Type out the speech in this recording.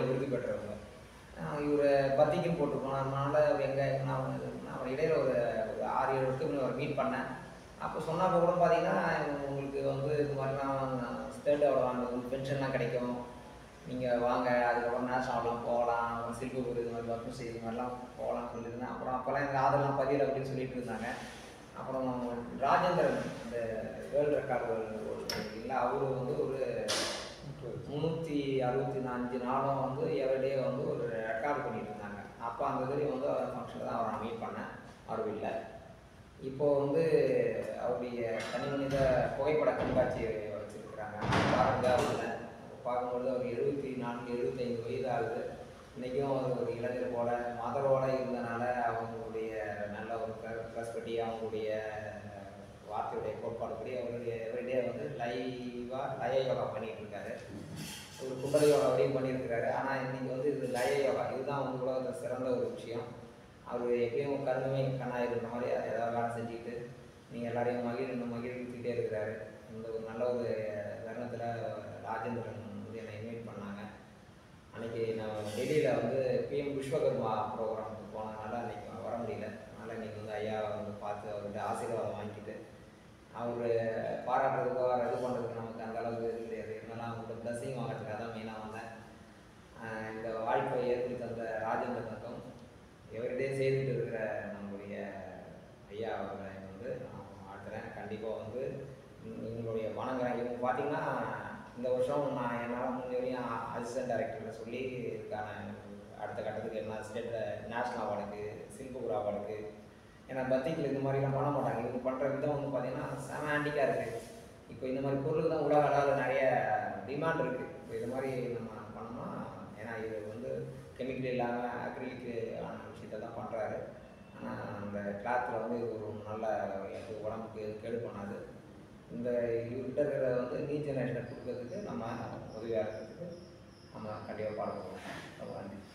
விருது பெற்றவங்க இவர் பத்திக்கும் போட்டிருக்கோம் அதனால எங்கே நான் வந்து நான் இடையில ஒரு ஒரு ஆறு ஏழு வருஷத்துக்கு முன்ன ஒரு மீட் பண்ணேன் அப்போ சொன்னப்போ கூட பார்த்தீங்கன்னா உங்களுக்கு வந்து இது மாதிரிலாம் ஸ்டேட் அவார்டு வாங்க பென்ஷன்லாம் கிடைக்கும் நீங்கள் வாங்க அதுக்கப்புறம் நேஷனல்லாம் போகலாம் அப்புறம் சில்பூர் இது மாதிரி பத்மஸ்ரீ இது மாதிரிலாம் போகலாம்னு சொல்லியிருந்தேன் அப்புறம் அப்போல்லாம் எனக்கு ஆதரலாம் பதியல அப்படின்னு சொல்லிட்டு இருந்தாங்க அப்புறம் ராஜேந்திரன் இந்த வேர்ல்டு ரெக்கார்டு இல்லை அவரு வந்து ஒரு முந்நூற்றி அறுபத்தி அஞ்சு நாளும் வந்து எவரிடே வந்து ஒரு ரெக்கார்டு பண்ணிட்டு இருந்தாங்க அப்போ அந்த இதுலேயும் வந்து அவர் ஃபங்க்ஷனில் தான் அவரை மீட் பண்ணேன் அவர் இல்லை இப்போ வந்து அவருடைய தனி மனித புகைப்பட கண்காட்சி வச்சுருக்கிறாங்க பாருங்க அவங்கள பார்க்கும்பொழுது அவர் எழுபத்தி நான்கு எழுபத்தைந்து வயது ஆகுது இன்றைக்கும் அவர் ஒரு இளைஞர் போல மதரோட இருந்தனால அவங்களுடைய நல்ல ஒரு ப்ளஸ் பற்றி அவங்களுடைய வார்த்தையுடைய கோட்பாடுபடி அவருடைய எவ்ரிடே வந்து லைவாக லய யோகா பண்ணிட்டு இருக்காரு ஒரு குண்டல யோகா வரையும் பண்ணியிருக்கிறாரு ஆனால் இன்னைக்கு வந்து இது லய யோகா இதுதான் வந்து உலகத்தில் சிறந்த ஒரு விஷயம் அவர் எப்பயும் கருமே கண்ணாக இருக்கிற மாதிரி அதை ஏதாவது வேலை செஞ்சுக்கிட்டு நீங்கள் எல்லாரையும் மகிழ் மகிழ்வித்துக்கிட்டே இருக்கிறாரு இந்த ஒரு நல்ல ஒரு தருணத்தில் ராஜேந்திரன் வந்து என்னை இன்வைட் பண்ணாங்க அன்னைக்கு நான் டெல்லியில் வந்து பிஎம் விஸ்வகர்மா ப்ரோக்ராமுக்கு போனதுனால அன்னைக்கு வர முடியல அதனால் இன்னைக்கு வந்து ஐயா வந்து பார்த்து அவர்கிட்ட ஆசீர்வாதம் வாங்கிட்டு அவர் பாராட்டுறதுக்கோ இது பண்ணுறதுக்கு நமக்கு அந்த அளவுக்கு இது கிடையாது இருந்தாலும் அவங்கள்ட்ட பிளஸிங் வாங்குறதுக்காக தான் மெயினாக வந்தேன் ஆஹ் இந்த வாய்ப்பை ஏற்படுத்தி தந்த ராஜேந்திரனுக்கும் எவரிடே செய்துட்டு இருக்கிற நம்முடைய ஐயா அவர்களை வந்து நான் வாழ்த்துறேன் கண்டிப்பாக வந்து உங்களுடைய வணங்குறேன் இவங்க பார்த்தீங்கன்னா இந்த வருஷம் நான் என்னால் முன்னேறியும் அசிஸ்டன்ட் டைரக்டரில் சொல்லி இதுக்கான அடுத்த கட்டத்துக்கு என்ன ஸ்டேட் நேஷ்னல் அவார்டுக்கு சில்புகுர் அவார்டுக்கு ஏன்னா பத்திக்கில் இந்த மாதிரிலாம் பண்ண மாட்டாங்க இவங்க பண்ணுற விதம் வந்து பார்த்தீங்கன்னா செம ஆண்டிக்காக இருக்குது இப்போ இந்த மாதிரி பொருளுக்கு தான் உலக அளவில் நிறைய டிமாண்ட் இருக்குது இப்போ இது மாதிரி நம்ம பண்ணோம்னா ஏன்னா இது வந்து கெமிக்கல் இல்லாமல் அக்ரிலிக்கு ஆன விஷயத்தை தான் பண்ணுறாரு ஆனால் அந்த கிளாத்தில் வந்து இது ஒரு நல்ல எனக்கு உடம்புக்கு கேடு பண்ணாது இந்த இவர்கிட்ட இருக்கிற வந்து நீ ஜெனரேஷனை கொடுக்கறதுக்கு நம்ம உதவியாக இருக்கிறதுக்கு நம்ம கண்டிப்பாக பாடுபடுவோம் ரொம்ப நன்றி